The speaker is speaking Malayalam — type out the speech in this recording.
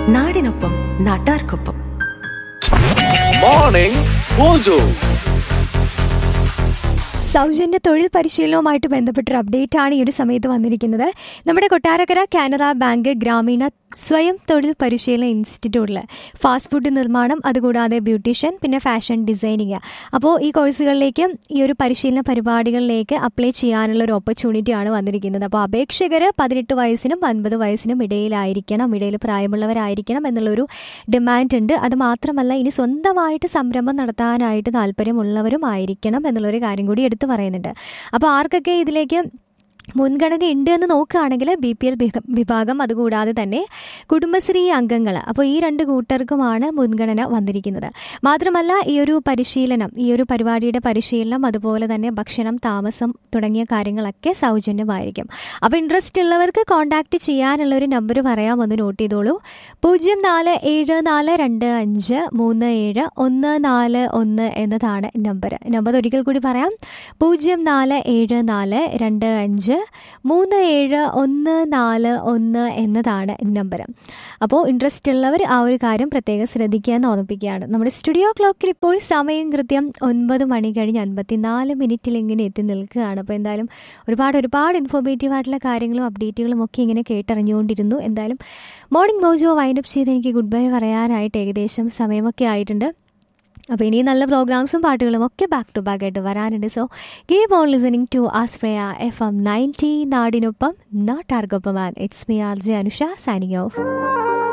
നാടിനൊപ്പം നാട്ടാർക്കൊപ്പം മോർണിംഗ് മോജോ സൗജന്യ തൊഴിൽ പരിശീലനവുമായിട്ട് ബന്ധപ്പെട്ടൊരു അപ്ഡേറ്റ് ആണ് ഈ ഒരു സമയത്ത് വന്നിരിക്കുന്നത് നമ്മുടെ കൊട്ടാരക്കര കാനറ ബാങ്ക് ഗ്രാമീണ സ്വയം തൊഴിൽ പരിശീലന ഇൻസ്റ്റിറ്റ്യൂട്ടിൽ ഫാസ്റ്റ് ഫുഡ് നിർമ്മാണം അതുകൂടാതെ ബ്യൂട്ടീഷ്യൻ പിന്നെ ഫാഷൻ ഡിസൈനിങ് അപ്പോൾ ഈ കോഴ്സുകളിലേക്ക് ഈ ഒരു പരിശീലന പരിപാടികളിലേക്ക് അപ്ലൈ ചെയ്യാനുള്ള ഒരു ഓപ്പർച്യൂണിറ്റി ആണ് വന്നിരിക്കുന്നത് അപ്പോൾ അപേക്ഷകർ പതിനെട്ട് വയസ്സിനും അൻപത് വയസ്സിനും ഇടയിലായിരിക്കണം ഇടയിൽ പ്രായമുള്ളവരായിരിക്കണം എന്നുള്ളൊരു ഡിമാൻഡ് ഉണ്ട് അത് മാത്രമല്ല ഇനി സ്വന്തമായിട്ട് സംരംഭം നടത്താനായിട്ട് താല്പര്യമുള്ളവരും ആയിരിക്കണം എന്നുള്ളൊരു കാര്യം കൂടി എടുത്തു പറയുന്നുണ്ട് അപ്പോൾ ആർക്കൊക്കെ ഇതിലേക്ക് മുൻഗണന ഉണ്ട് എന്ന് നോക്കുകയാണെങ്കിൽ ബി പി എൽ വിഭാഗം അതുകൂടാതെ തന്നെ കുടുംബശ്രീ അംഗങ്ങൾ അപ്പോൾ ഈ രണ്ട് കൂട്ടർക്കുമാണ് മുൻഗണന വന്നിരിക്കുന്നത് മാത്രമല്ല ഈ ഒരു പരിശീലനം ഈ ഒരു പരിപാടിയുടെ പരിശീലനം അതുപോലെ തന്നെ ഭക്ഷണം താമസം തുടങ്ങിയ കാര്യങ്ങളൊക്കെ സൗജന്യമായിരിക്കും അപ്പോൾ ഇൻട്രസ്റ്റ് ഉള്ളവർക്ക് കോൺടാക്റ്റ് ചെയ്യാനുള്ള ഒരു നമ്പർ പറയാം ഒന്ന് നോട്ട് ചെയ്തോളൂ പൂജ്യം നാല് ഏഴ് നാല് രണ്ട് അഞ്ച് മൂന്ന് ഏഴ് ഒന്ന് നാല് ഒന്ന് എന്നതാണ് നമ്പർ നമ്പർ ഒരിക്കൽ കൂടി പറയാം പൂജ്യം നാല് ഏഴ് നാല് രണ്ട് അഞ്ച് മൂന്ന് ഏഴ് ഒന്ന് നാല് ഒന്ന് എന്നതാണ് നമ്പർ അപ്പോൾ ഇൻട്രസ്റ്റ് ഉള്ളവർ ആ ഒരു കാര്യം പ്രത്യേകം ശ്രദ്ധിക്കുക എന്ന് ഓർമ്മിപ്പിക്കുകയാണ് നമ്മുടെ സ്റ്റുഡിയോ ക്ലോക്കിൽ ഇപ്പോൾ സമയം കൃത്യം ഒൻപത് മണി കഴിഞ്ഞ് അൻപത്തിനാല് മിനിറ്റിൽ ഇങ്ങനെ എത്തി നിൽക്കുകയാണ് അപ്പോൾ എന്തായാലും ഒരുപാട് ഒരുപാട് ഇൻഫോർമേറ്റീവ് ആയിട്ടുള്ള കാര്യങ്ങളും അപ്ഡേറ്റുകളും ഒക്കെ ഇങ്ങനെ കേട്ടറിഞ്ഞുകൊണ്ടിരുന്നു എന്തായാലും മോർണിംഗ് മോജോ വൈൻഡപ്പ് ചെയ്ത് എനിക്ക് ഗുഡ് ബൈ പറയാനായിട്ട് ഏകദേശം സമയമൊക്കെ ആയിട്ടുണ്ട് അപ്പോൾ ഇനി നല്ല പ്രോഗ്രാംസും പാട്ടുകളും ഒക്കെ ബാക്ക് ടു ബാക്ക് ആയിട്ട് വരാനുണ്ട് so give on listening to Astreya F M ninety നാടിനൊപ്പം നോട്ട് ആർക്കൊപ്പം and it's me R J Anusha signing of